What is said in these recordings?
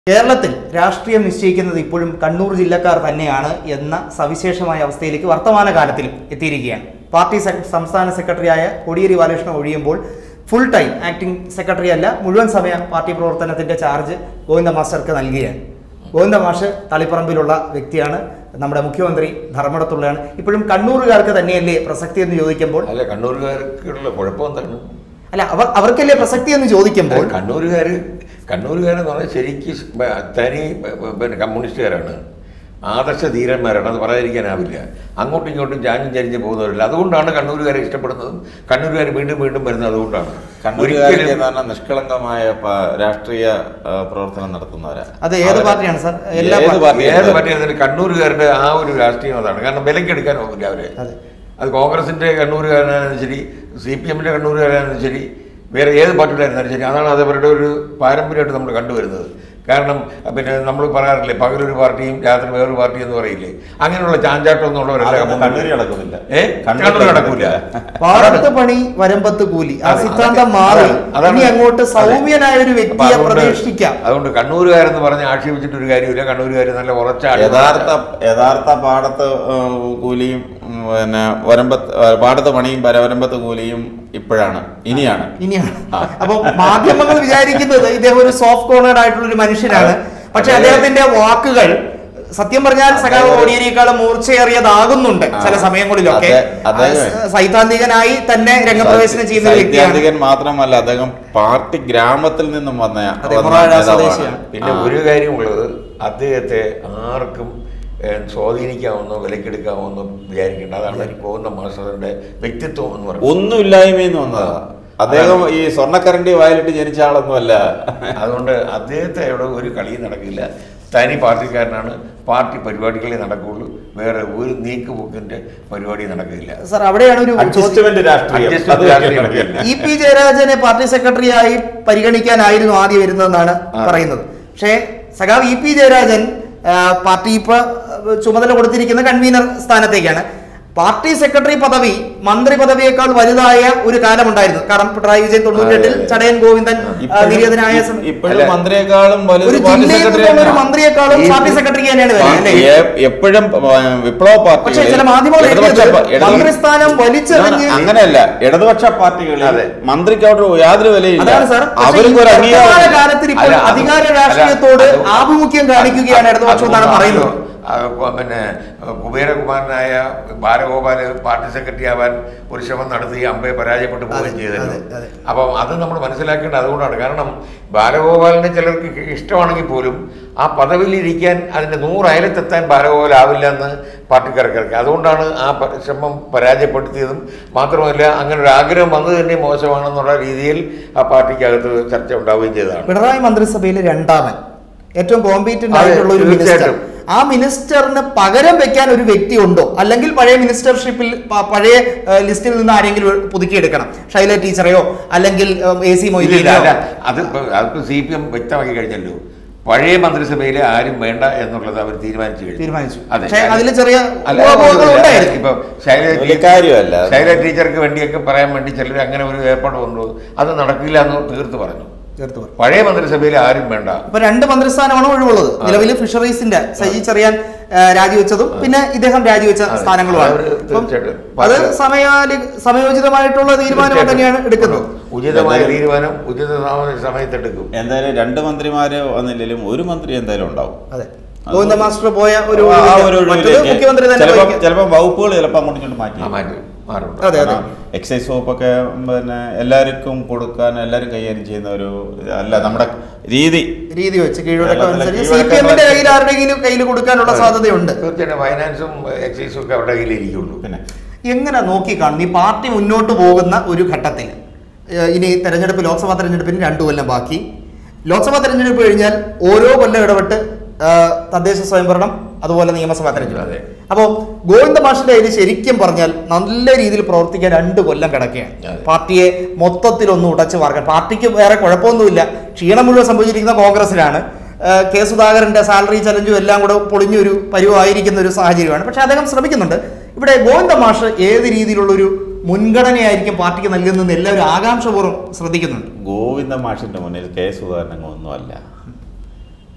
കേരളത്തിൽ രാഷ്ട്രീയം നിശ്ചയിക്കുന്നത് ഇപ്പോഴും കണ്ണൂർ ജില്ലക്കാർ തന്നെയാണ് എന്ന സവിശേഷമായ അവസ്ഥയിലേക്ക് വർത്തമാനകാലത്തിലും എത്തിയിരിക്കുകയാണ് പാർട്ടി സെ- സംസ്ഥാന സെക്രട്ടറിയായ കോടിയേരി ബാലകൃഷ്ണൻ ഒഴിയുമ്പോൾ ഫുൾ ടൈം ആക്ടിംഗ് സെക്രട്ടറി അല്ല മുഴുവൻ സമയ പാർട്ടി പ്രവർത്തനത്തിന്റെ ചാർജ് ഗോവിന്ദ മാസ്റ്റർക്ക് നൽകുകയാണ് ഗോവിന്ദ മാഷ് തളിപ്പറമ്പിലുള്ള വ്യക്തിയാണ് നമ്മുടെ മുഖ്യമന്ത്രി ധർമ്മടത്തുള്ളതാണ് ഇപ്പോഴും കണ്ണൂരുകാർക്ക് തന്നെയല്ലേ പ്രസക്തി എന്ന് ചോദിക്കുമ്പോൾ അല്ല കണ്ണൂരുകാർക്കുള്ള കുഴപ്പം എന്താണ് അല്ല അവർ അവർക്കല്ലേ പ്രസക്തി എന്ന് ചോദിക്കുമ്പോൾ കണ്ണൂരുകാർ കണ്ണൂരുകാരെന്ന് പറഞ്ഞാൽ ശരിക്കും സ് ബ- തനി ബ- ബ- പിന്നെ കമ്മ്യൂണിസ്റ്റുകാരാണ് ആദർശ ധീരന്മാരാണ് അത് പറയാതിരിക്കാനാവില്ല അങ്ങോട്ടും ഇങ്ങോട്ടും ചാഞ്ഞും ചരിഞ്ഞ് പോകുന്നവരില്ല അതുകൊണ്ടാണ് കണ്ണൂരുകാരെ ഇഷ്ടപ്പെടുന്നതും കണ്ണൂരുകാർ വീണ്ടും വീണ്ടും വരുന്നത് അതുകൊണ്ടാണ് കണ്ണൂരുകാരൊക്കെ ഒരിക്കലും എന്ന് പറഞ്ഞാൽ നിഷ്കളങ്കമായ പ- രാഷ്ട്രീയ ആ, പ്രവർത്തനം നടത്തുന്നവരാ അത് ഏത് അവരെ- പാർട്ടിയാണ് സാർ എല്ലാ ഏത് പാർട്ടി- പാർട്ടി? ഏത് പറ്റിയാലും കണ്ണൂരുകാരുടെ ആ ഒരു രാഷ്ട്രീയം അതാണ് കാരണം വിലക്കെടുക്കാൻ പോകില്ല അവരെ അതെ. അത് കോൺഗ്രസിന്റെ കണ്ണൂരുകാരനായാലും ശരി സി പി എമ്മിന്റെ കണ്ണൂരുകാരനായാലും ശരി വേറെ ഏത് പാർട്ടിയുടെ ആയിരുന്നാലും ശരി അതാണ് അത് അവരുടെ ഒരു പാരമ്പര്യമായിട്ട് നമ്മൾ കണ്ടുവരുന്നത് കാരണം പിന്നെ നമ്മൾ പറയാറില്ലേ പകലൊരു പാർട്ടിയും രാത്രി വേറൊരു പാർട്ടി എന്ന് പറയില്ലേ അങ്ങനെയുള്ള ചാഞ്ചാട്ടം എന്നുള്ളവരല്ല അതൊന്നും കണ്ണൂര് നടക്കുന്നില്ല. ഏ കണ്ണൂര് കണ്ണൂർ നടക്കൂല പാടത്ത് പണി വരമ്പത്ത് കൂലി ആ അതെ, സിദ്ധാന്തം അതെ, മാറി അതാണ്, അതാണ്. ഇനി അങ്ങോട്ട് അതെ. സൗമ്യനായ ഒരു അപ്പൊ വ്യക്തിയെ അതുകൊണ്ട് പ്രതീക്ഷിക്കാം അതുകൊണ്ട് കണ്ണൂരുകാരെന്ന് പറഞ്ഞ് ആക്ഷേപിച്ചിട്ട് ഒരു കാര്യമില്ല കണ്ണൂരുകാർ നല്ല ഉറച്ച ആളുകളാണ്. യഥാർത്ഥ യഥാർത്ഥ പാടത്ത് ആ, കൂലിയും ഉം, പിന്നെ വരമ്പത്ത് ആ, പാടത്ത് പണിയും പരവരമ്പത്ത് കൂലിയും ഇപ്പോഴാണ് ഇനിയാണ് ഇനിയാണ് ആ. അപ്പൊ മാധ്യമങ്ങൾ വിചാരിക്കുന്നത് ഇദ്ദേഹം ഒരു സോഫ്റ്റ് കോർണേഡ് ആയിട്ടുള്ള ഒരു മനുഷ്യനാണ് പക്ഷെ അതെ. അദ്ദേഹത്തിന്റെ വാക്കുകൾ സത്യം പറഞ്ഞാൽ സഖാവ് അദ്ദേഹം- കോടിയേരിയേക്കാളും മൂർച്ചയേറിയതാകുന്നുണ്ട് ആ. ചില സമയങ്ങളിലൊക്കെ അതെ, അദ്ദേഹമേ. ആ, സൈദ്ധാന്തികനായി തന്നെ രംഗപ്രവേശനം ചെയ്യുന്ന ഒരു വ്യക്തിയാണ് സൈദ്ധാന്തികൻ മാത്രമല്ല അദ്ദേഹം പാർട്ടി ഗ്രാമത്തിൽ നിന്നും വന്ന അതെ, വന്ന മൊറാഴ നേതാവാണ്. സ്വദേശിയാണ്. പിന്നെ ആ. ഒരു കാര്യമുള്ളത് അദ്ദേഹത്തെ ആർക്കും ഏഹ്, സ്വാധീനിക്കാമെന്നോ വിലക്കെടുക്കാമെന്നോ വിചാരിക്കേണ്ട അതാണ് ഗോവിന്ദ മാസ്റ്ററിന്റെ വ്യക്തിത്വം എന്ന് പറയുന്നത് ഒന്നുമില്ലായ്മയിൽ നിന്ന് വന്നതാ അദ്ദേഹം ഈ സ്വർണ്ണക്കരണ്ടി വായിലിട്ട് ജനിച്ച ആളൊന്നുമല്ല അതുകൊണ്ട് അദ്ദേഹത്തെ അവിടെ ഒരു കളിയും നടക്കില്ല തനി പാർട്ടിക്കാരനാണ് പാർട്ടി പരിപാടികളെ നടക്കുകയുള്ളൂ വേറെ ഒരു നീക്കുപോക്കിന്റെ പരിപാടി നടക്കില്ല സാർ അവിടെയാണ് ഒരു ചോദ്യം അഡ്ജസ്റ്റ്മെന്റ് രാഷ്ട്രീയം Adjustment അത് രാഷ്ട്രീയം. നടക്കില്ല. ഇ പി ജയരാജനെ പാർട്ടി സെക്രട്ടറിയായി പരിഗണിക്കാനായിരുന്നു ആദ്യം വരുന്നതെന്നാണ് ആ. പറയുന്നത് പക്ഷേ സഖാവ് ഇ പി ജയരാജൻ ആ, പാർട്ടി ഇപ്പൊ ആ, ചുമതല കൊടുത്തിരിക്കുന്ന കൺവീനർ സ്ഥാനത്തേക്കാണ് പാർട്ടി സെക്രട്ടറി പദവി മന്ത്രി പദവിയേക്കാൾ വലുതായ ഒരു കാലമുണ്ടായിരുന്നു കാരണം പിണറായി വിജയൻ തൊണ്ണൂറ്റെട്ടിൽ അതെ, അതെ. ചടയൻ ഗോവിന്ദൻ ആ, ഇപ്പോഴും- നിര്യാതനായ സമയം ഇപ്പോഴും അല്ല. മന്ത്രിയെക്കാളും ഒരു വലുത് പാർട്ടി ജില്ലയിൽ സെക്രട്ടറി നിന്നുള്ള ഒരു തന്നെയാ. മന്ത്രിയെക്കാളും ഈ- പാർട്ടി സെക്രട്ടറി തന്നെയാണ് വരുന്നത് അല്ലേ എ- എപ്പോഴും ആ, വിപ്ലവ പാർട്ടി പക്ഷേ ചില മാധ്യമങ്ങൾ എഴുതിയത് മന്ത്രിസ്ഥാനം വലിച്ചെറിഞ്ഞ് അങ്ങനെയല്ല ഇടതുപക്ഷ പാർട്ടികളിൽ അതെ. മന്ത്രിക്ക് അവിടെ യാതൊരു വിലയില്ല അതാണ് സാർ പക്ഷേ അവർക്ക് ഒരു ഈ അംഗീകാരം വർത്തമാന കാലത്തിൽ ഇപ്പോൾ അല്ല, അത് അധികാര അല്ല, രാഷ്ട്രീയത്തോട് അത് ആഭിമുഖ്യം കാണിക്കുകയാണ് ഇടതുപക്ഷം എന്നാണ് അതുകൊണ്ടാണ് പറയുന്നത് ആ, കൊ- പിന്നെ കുബേരകുമാരനായ ബാലഗോപാല് പാർട്ടി സെക്രട്ടറി ആവാൻ ഒരു ശ്രമം നടത്തി അമ്പയെ പരാജയപ്പെട്ടു പോവുകയും അതെ, ചെയ്തല്ലോ അതെ, അതെ. അപ്പം അത് നമ്മൾ മനസ്സിലാക്കേണ്ടത് അതുകൊണ്ടാണ് കാരണം ബാലഗോപാലിനെ ചിലർക്ക് ഇഷ്ടമാണെങ്കിൽ പോലും ആ പദവിയിൽ ഇരിക്കാൻ അതിന്റെ നൂറ് അയലത്തെത്താൻ ബാലഗോപാലാവില്ല എന്ന് പാർട്ടിക്കാർക്ക് അതുകൊണ്ടാണ് ആ പ- ശ്രമം പരാജയപ്പെടുത്തിയതും മാത്രമല്ല അങ്ങനെ ഒരു ആഗ്രഹം വന്നത് തന്നെ മോശമാണെന്നുള്ള രീതിയിൽ ആ പാർട്ടിക്കകത്ത് ചർച്ച ഉണ്ടാവുകയും ചെയ്തതാണ് പിണറായി മന്ത്രിസഭയിൽ രണ്ടാമൻ ഏറ്റവും കോമ്പീറ്റന്റ് അതെ, ആയിട്ടുള്ള ഒരു മിനിസ്റ്റർ തീർച്ചയായിട്ടും. ആ മിനിസ്റ്ററിന് പകരം വെക്കാൻ ഒരു വ്യക്തി ഉണ്ടോ അല്ലെങ്കിൽ പഴയ മിനിസ്റ്റർഷിപ്പിൽ പ- പഴയ ഏഹ്, ലിസ്റ്റിൽ നിന്ന് ആരെങ്കിലും പുതുക്കിയെടുക്കണം ഷൈല ടീച്ചറെയോ അല്ലെങ്കിൽ എ സി ഇല്ല, മൊയ്തീനെയോ അല്ല അത് അതിപ്പോ സി പി എം വ്യക്തമാക്കി കഴിഞ്ഞല്ലോ പഴയ മന്ത്രിസഭയിൽ ആരും വേണ്ട എന്നുള്ളത് അവർ തീരുമാനിച്ചു കഴിഞ്ഞു തീരുമാനിച്ചു. അതെ പക്ഷേ അതില് ചെറിയ അല്ല, ഊഹാപോഹങ്ങൾ അല്ല, ഉണ്ടായിരുന്നു. ഇപ്പൊ ശൈല വലിയ കാര്യമല്ല. ശൈല ടീച്ചർക്ക് വേണ്ടിയൊക്കെ പറയാൻ വേണ്ടി ചിലർ അങ്ങനെ ഒരു ഏർപ്പാട് കൊണ്ടു അത് നടക്കില്ല എന്ന് തീർത്ത് പറഞ്ഞു ചേർത്ത് പറഞ്ഞു പഴയ മന്ത്രിസഭയിൽ ആരും വേണ്ട ഇപ്പൊ രണ്ട് മന്ത്രിസ്ഥാനമാണ് ഒഴിവുള്ളത് നിലവിൽ ഫിഷറീസിന്റെ സജി ചെറിയാൻ ആ, രാജിവെച്ചതും പിന്നെ ഇദ്ദേഹം രാജിവെച്ച അതെ. സ്ഥാനങ്ങളുമാണ് അവര് അപ്പം തീർച്ചയായിട്ടും അത് പാർട്ടി- സമയാലി സമയോചിതമായിട്ടുള്ള തീരുമാനം തന്നെയാണ് എടുക്കുന്നത് ഉചിതമായ എന്തായാലും- തീരുമാനം ഉചിത സമയത്ത് എടുക്കും എന്തായാലും രണ്ട് മന്ത്രിമാര് വന്നില്ലെങ്കിലും ഒരു മന്ത്രി എന്തായാലും ഉണ്ടാവും അതെ ഗോവിന്ദ മാസ്റ്റർ പോയ ഒരു ആ ഒരു മറ്റത് ഒഴിവിലേക്ക് മുഖ്യമന്ത്രി തന്നെ ചിലപ്പം വഹിക്കും. ചിലപ്പം വകുപ്പുകൾ ചിലപ്പോൾ അങ്ങോട്ടും ഇങ്ങോട്ടും മാറ്റി ആ മാറ്റി മാറും അതെ അതെ കാരണം എക്സൈസ് വകുപ്പൊക്കെ പിന്നെ എല്ലാവർക്കും കൊടുക്കാൻ എല്ലാവരും കൈകാര്യം ചെയ്യുന്ന ഒരു അല്ല നമ്മുടെ രീതി രീതി വെച്ച് കീഴ്വഴക്കം കേരളത്തിലെ അനുസരിച്ച് സി കീഴ്വഴക്കം പി എമ്മിന്റെ കയ്യിൽ അനുസരിച്ച് ആരുടെയെങ്കിലും കയ്യിൽ കൊടുക്കാനുള്ള സാധ്യതയുണ്ട് തീർച്ചയായിട്ടും ഫൈനാൻസും എക്സൈസും ഒക്കെ അവരുടെ കയ്യിലിരിക്കുള്ളൂ പിന്നെ എങ്ങനെ നോക്കി കാണുന്നു ഈ പാർട്ടി മുന്നോട്ട് പോകുന്ന ഒരു ഘട്ടത്തിൽ ഏഹ് ഇനി തെരഞ്ഞെടുപ്പ് ലോക്സഭാ തെരഞ്ഞെടുപ്പിന് രണ്ടു കൊല്ലം ബാക്കി ലോക്സഭാ തെരഞ്ഞെടുപ്പ് കഴിഞ്ഞാൽ ഓരോ കൊല്ലം ഇടപെട്ട് ഏഹ് തദ്ദേശ സ്വയംഭരണം അതുപോലെ നിയമസഭാ തെരഞ്ഞെടുപ്പ് അതെ. അപ്പോൾ ഗോവിന്ദ മാഷിന്റെ കയ്യിൽ ശരിക്കും പറഞ്ഞാൽ നല്ല രീതിയിൽ പ്രവർത്തിക്കാൻ രണ്ട് കൊല്ലം കിടക്കുകയാണ് അതെ. പാർട്ടിയെ മൊത്തത്തിൽ ഒന്ന് ഉടച്ചു വാർക്കാൻ പാർട്ടിക്ക് വേറെ കുഴപ്പമൊന്നുമില്ല ക്ഷീണം മുഴുവൻ സംഭവിച്ചിരിക്കുന്ന കോൺഗ്രസിലാണ് ഏഹ് കെ സുധാകരന്റെ സാലറി ചലഞ്ചും എല്ലാം കൂടെ പൊളിഞ്ഞൊരു പരുവായിരിക്കുന്ന ഒരു സാഹചര്യമാണ് പക്ഷെ അദ്ദേഹം ശ്രമിക്കുന്നുണ്ട് ഇവിടെ ഗോവിന്ദ മാഷ് ഏത് രീതിയിലുള്ള ഒരു മുൻഗണനയായിരിക്കും പാർട്ടിക്ക് നൽകുന്നതെന്ന് എല്ലാവരും ആകാംക്ഷപൂർവ്വം ശ്രദ്ധിക്കുന്നുണ്ട് ഗോവിന്ദ മാഷിന്റെ മുന്നിൽ കെ സുധാകരൻ ഒന്നുമല്ല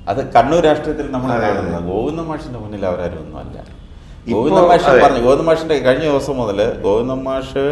അത് കണ്ണൂർ രാഷ്ട്രീയത്തിൽ നമ്മൾ അതെ, അതെ. കാണുന്നത് ഗോവിന്ദ മാഷിന്റെ മുന്നിൽ അവരാരും ഒന്നുമല്ല ഇപ്പോ- ഗോവിന്ദ മാഷ് അതെ. പറഞ്ഞു ഗോവിന്ദ മാഷിന്റെ കഴിഞ്ഞ ദിവസം മുതൽ ഗോവിന്ദ മാഷ്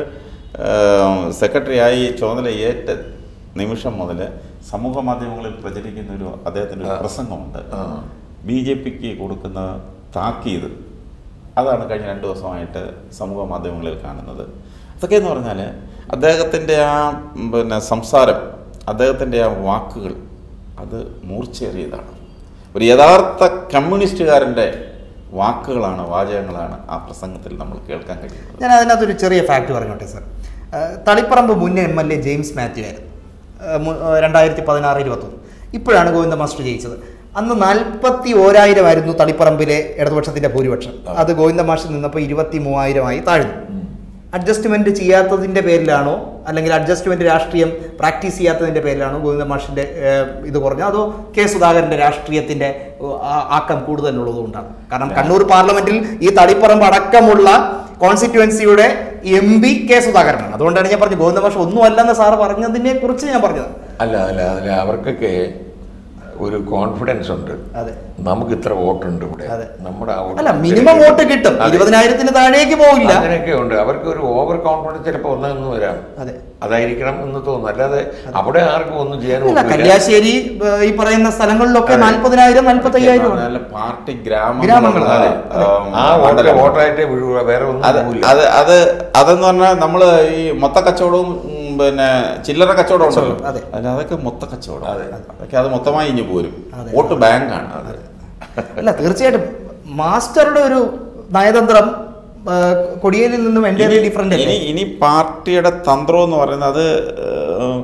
സെക്രട്ടറി ആയി ചുമതല ഏറ്റ നിമിഷം മുതൽ സമൂഹ മാധ്യമങ്ങളിൽ പ്രചരിക്കുന്ന ഒരു അദ്ദേഹത്തിന്റെ ഒരു ആ. പ്രസംഗമുണ്ട് ആ. ബി ജെ പിക്ക് കൊടുക്കുന്ന താക്കീത് അതാണ് കഴിഞ്ഞ രണ്ട് ദിവസമായിട്ട് സമൂഹ മാധ്യമങ്ങളിൽ കാണുന്നത് അതൊക്കെ എന്ന് പറഞ്ഞാൽ അദ്ദേഹത്തിൻ്റെ ആ ഉം, പിന്നെ സംസാരം അദ്ദേഹത്തിൻ്റെ ആ വാക്കുകൾ അത് മൂർച്ചേറിയതാണ് ഒരു യഥാർത്ഥ കമ്മ്യൂണിസ്റ്റുകാരൻ്റെ വാക്കുകളാണ് വാചകങ്ങളാണ് ആ പ്രസംഗത്തിൽ നമ്മൾ കേൾക്കാൻ കഴിയുന്നത് ഞാൻ അതിനകത്തൊരു ചെറിയ ഫാക്ട് പറഞ്ഞോട്ടെ സർ ഏഹ് തളിപ്പറമ്പ് മുൻ M L A James Mathew ആയിരുന്നു ഏഹ് മു- ഏഹ് രണ്ടായിരത്തി പതിനാറ് ഇരുപത്തൊന്ന് ഇപ്പോഴാണ് ഗോവിന്ദ മാസ്റ്റർ ജയിച്ചത് അന്ന് നാൽപ്പത്തി ഓരായിരം ആയിരുന്നു തളിപ്പറമ്പിലെ ഇടതുപക്ഷത്തിന്റെ ഭൂരിപക്ഷം അത് ഗോവിന്ദ മാസ്റ്റർ നിന്നപ്പോൾ ഇരുപത്തി മൂവായിരമായി താഴ്ന്നു അഡ്ജസ്റ്റ്മെന്റ് ചെയ്യാത്തതിന്റെ പേരിലാണോ അല്ലെങ്കിൽ അഡ്ജസ്റ്റ്മെന്റ് രാഷ്ട്രീയം പ്രാക്ടീസ് ചെയ്യാത്തതിന്റെ പേരിലാണോ ഗോവിന്ദ മാഷിന്റെ ഏഹ്, ഇത് കുറഞ്ഞത് അതോ കെ സുധാകരന്റെ രാഷ്ട്രീയത്തിന്റെ ഏഹ്, ആ- ആക്കം കൂടുതലുള്ളത് കൊണ്ടാണ് കാരണം കണ്ണൂർ പാർലമെന്റിൽ ഈ തളിപ്പറമ്പ് അടക്കമുള്ള കോൺസ്റ്റിറ്റ്യുവൻസിയുടെ എം പി കെ സുധാകരനാണ് അതുകൊണ്ടാണ് ഞാൻ പറഞ്ഞത് ഗോവിന്ദ മാഷ് ഒന്നും അല്ലെന്ന് സാറ് പറഞ്ഞതിനെ കുറിച്ച് ഞാൻ പറഞ്ഞത് അല്ല അല്ല അല്ല അവർക്കൊക്കെ ഒരു കോൺഫിഡൻസ് ഉണ്ട് അതെ നമുക്ക് ഇത്ര വോട്ടുണ്ട് ഇവിടെ അതെ. നമ്മുടെ ആ വോട്ട് അല്ല മിനിമം വോട്ട് കിട്ടും അതെ. ഇരുപതിനായിരത്തിന് താഴേക്ക് പോകില്ല അങ്ങനെയൊക്കെ ഉണ്ട് അവർക്ക് ഒരു ഓവർ കോൺഫിഡൻസ് ചിലപ്പോൾ ഒന്നു വരാം അതെ അതായിരിക്കണം എന്ന് തോന്നുന്നു അല്ലാതെ അവിടെ ആർക്കും ഒന്നും ചെയ്യാൻ ഇല്ല ഒക്കില്ല. കല്യാശ്ശേരി ഏഹ്, ഈ പറയുന്ന സ്ഥലങ്ങളിലൊക്കെ നാൽപ്പതിനായിരം നാൽപ്പത്തി അയ്യായിരം ആണ് നല്ല പാർട്ടി ഗ്രാമങ്ങൾ, ഗ്രാമങ്ങൾ അതെ, ആ വോട്ട് മണ്ഡലം. വോട്ടായിട്ടേ വീഴുക വേറെ ഒന്നും അത് പോകില്ല അത് അത് അതെന്ന് പറഞ്ഞാൽ നമ്മൾ ഈ മൊത്ത കച്ചവടവും ഉം, പിന്നെ ചില്ലറ കച്ചവടം ഉണ്ടല്ലോ അതെ. അതിന് അതൊക്കെ മൊത്ത കച്ചവടം അതെ. അതൊക്കെ അത് മൊത്തമായി ഇഞ്ഞു പോരും അതെ. വോട്ട് ബാങ്കാണ് അല്ല തീർച്ചയായിട്ടും മാസ്റ്ററുടെ ഒരു നയതന്ത്രം ആ, കൊടിയേരിൽ നിന്നും എൻ്റെ ഇനി- ഡിഫറെന്റ് ഇനി അല്ലേ ഇനി പാർട്ടിയുടെ തന്ത്രം എന്ന് പറയുന്നത് അത് ഏഹ്,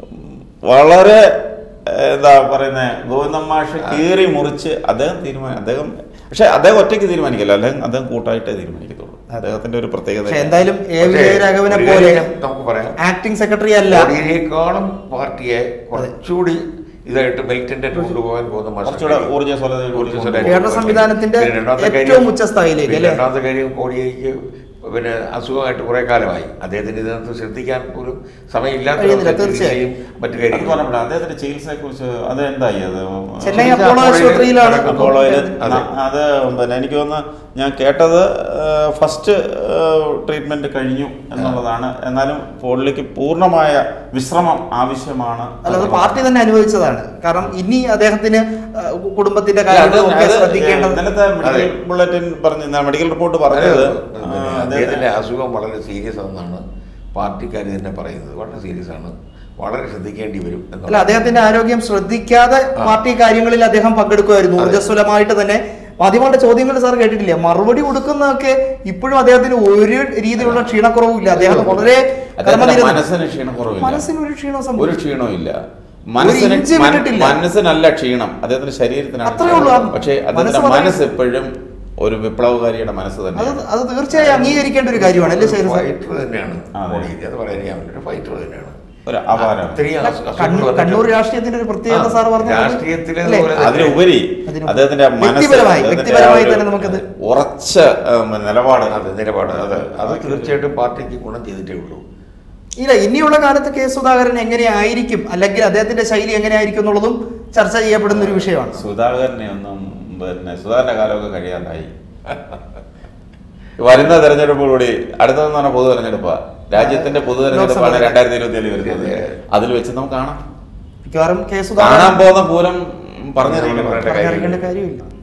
വളരെ ഏഹ്, എന്താ പറയുന്നത് ഗോവിന്ദൻ മാഷ് കീറി മുറിച്ച് അദ്ദേഹം തീരുമാനം അദ്ദേഹം പക്ഷെ അദ്ദേഹം ഒറ്റയ്ക്ക് തീരുമാനിക്കില്ല അല്ലെങ്കിൽ അദ്ദേഹം കൂട്ടായിട്ടേ തീരുമാനിക്കത്തുള്ളൂ അദ്ദേഹത്തിന്റെ ഒരു പ്രത്യേകത പക്ഷെ എന്തായാലും എ പക്ഷേ, വിജയരാഘവനെ ഒരു പോലെ കാര്യം നമുക്ക് പറയാം ആക്ടിംഗ് സെക്രട്ടറി അല്ല കോടിയേരിയേക്കാളും പാർട്ടിയെ കുറച്ചുകൂടി ഇതായിട്ട് മിലിറ്റന്റ് കൊണ്ടുപോകാൻ പോകുന്ന മാസ്റ്റർ കുറച്ചുകൂടെ കഴിയും. ഊർജ്ജസ്വലതയിൽ ഊർജ്ജസ്വലതയിൽ കേരള സംവിധാനത്തിന്റെ പിന്നെ രണ്ടാമത്തെ ഏറ്റവും കാര്യം- ഉച്ച സ്ഥായിലേക്ക് പിന്നെ അല്ലേ? രണ്ടാമത്തെ കാര്യം കോടിയേരിക്ക് പിന്നെ അസുഖമായിട്ട് കുറെ കാലമായി അദ്ദേഹത്തിന് ഇതിനകത്ത് ശ്രദ്ധിക്കാൻ പോലും സമയമില്ലാത്ത കഴിയുന്നില്ല, അവസ്ഥ തീർച്ചയായും. ചികിത്സയും മറ്റു അത് കാര്യങ്ങളും പറഞ്ഞപ്പോഴേ അദ്ദേഹത്തിന്റെ ചികിത്സയെ കുറിച്ച് അത് എന്തായി അത് ചെന്നൈ ചികിത്സ അപ്പോളോ അപ്പോളോയിൽ ആശുപത്രിയിലാണ് നടക്കുന്നു. അപ്പോളോയില് അതെ. ന- അത് പിന്നെ എനിക്ക് തോന്നുന്നു ഞാൻ കേട്ടത് ഫസ്റ്റ് ട്രീറ്റ്മെന്റ് കഴിഞ്ഞു എന്നുള്ളതാണ് എന്നാലും പുള്ളിക്ക് പൂർണ്ണമായ വിശ്രമം ആവശ്യമാണ് അല്ല അത് പാർട്ടി തന്നെ അനുവദിച്ചതാണ് കാരണം ഇനി അദ്ദേഹത്തിന് ആ, കുടുംബത്തിന്റെ അല്ല, അത് കാര്യങ്ങളൊക്കെ അത് ശ്രദ്ധിക്കേണ്ടത് ഇന്നലത്തെ മെഡിക്കൽ അതെ. ബുള്ളറ്റിൻ പറഞ്ഞ മെഡിക്കൽ റിപ്പോർട്ട് പറഞ്ഞത് പിന്നെ ആ, അദ്ദേഹത്തിന്റെ അസുഖം വളരെ സീരിയസ് ആണെന്നാണ് പാർട്ടിക്കാർ തന്നെ പറയുന്നത് വളരെ സീരിയസ് ആണ് വളരെ ശ്രദ്ധിക്കേണ്ടി വരും അല്ല എന്നുള്ള അദ്ദേഹത്തിന്റെ ആരോഗ്യം ശ്രദ്ധിക്കാതെ ആ. പാർട്ടി കാര്യങ്ങളിൽ അദ്ദേഹം പങ്കെടുക്കുമായിരുന്നു അതെ. ഊർജ്ജസ്വലമായിട്ട് തന്നെ മാധ്യമങ്ങളുടെ ചോദ്യങ്ങൾ സാർ കേട്ടിട്ടില്ല മറുപടി കൊടുക്കുന്നതൊക്കെ ഇപ്പോഴും അദ്ദേഹത്തിന് ഒരു രീതിയിലുള്ള ക്ഷീണക്കുറവും ഇല്ല അദ്ദേഹം വളരെ അദ്ദേഹത്തിന്റെ കർമ്മനിരതൻ. മനസ്സിന് ക്ഷീണക്കുറവില്ല മനസ്സിന് ഒരു ക്ഷീണവും ഒരു സംഭവിച്ചു ക്ഷീണവും ഇല്ല മനസ്സിന് ഇഞ്ച് മന- വിട്ടിട്ടില്ല. മനസ്സിനല്ല ക്ഷീണം അദ്ദേഹത്തിന്റെ ശരീരത്തിനാണ് അത്രേ ഉള്ളൂ. ക്ഷീണം. പക്ഷേ അദ്ദേഹത്തിന്റെ മനസ്സ് മനസ്സ് എപ്പോഴും ഒരു വിപ്ലവകാരിയുടെ മനസ്സ് അത് തന്നെയാണ് അത് തീർച്ചയായും അംഗീകരിക്കേണ്ട ഒരു കാര്യമാണ് അല്ലേ ശരി സാർ ഫൈറ്റർ തന്നെയാണ് അതെ. കോടിയേരി അത് പറയാൻ ഞാൻ ഒരു ഫൈറ്റർ തന്നെയാണ് ഒരു അപാരം ഇത്രയും അല്ല, അസു- അസുഖങ്ങൾ കണ്ണൂർ വന്നിട്ട് കണ്ണൂർ രാഷ്ട്രീയത്തിന്റെ ഒരു പ്രത്യേകത ആ, സാർ പറഞ്ഞു രാഷ്ട്രീയത്തിലെ അല്ലേ? പോലെ അതിലുപരി അതിന് അദ്ദേഹത്തിന്റെ മനസ്സ് വ്യക്തിപരമായി- അദ്ദേഹത്തിന്റെ വ്യക്തിപരമായി ആ ഒരു തന്നെ നമുക്കത് ഉറച്ച ഉം, നിലപാട് അത് നിലപാട് അത് അത് തീർച്ചയായിട്ടും പാർട്ടിക്ക് ഗുണം ചെയ്തിട്ടേ ഉള്ളൂ ഇല്ല ഇനിയുള്ള കാലത്ത് കെ സുധാകരൻ എങ്ങനെയായിരിക്കും അല്ലെങ്കിൽ അദ്ദേഹത്തിന്റെ ശൈലി എങ്ങനെയായിരിക്കും എന്നുള്ളതും ചർച്ച ചെയ്യപ്പെടുന്ന ഒരു വിഷയമാണ് സുധാകരനെ ഒന്നും പിന്നെ സുധാകരന്റെ കാലമൊക്കെ കഴിയാതായി വരുന്ന തെരഞ്ഞെടുപ്പോടുകൂടി അടുത്തതെന്ന് പറഞ്ഞാൽ പൊതു തെരഞ്ഞെടുപ്പാ രാജ്യത്തിന്റെ പൊതു തെരഞ്ഞെടുപ്പാണ് ലോക്സഭ. രണ്ടായിരത്തി ഇരുപത്തി ഏഴ് വരുന്നത് അതിൽ വെച്ച് നമുക്ക് കാണാം മിക്കവാറും കെ കാണാൻ സുധാകരൻ പോകുന്ന പൂരം പറഞ്ഞിരിക്കണം പറഞ്ഞിരിക്കേണ്ട പറഞ്ഞറിയിക്കേണ്ട കാര്യമില്ല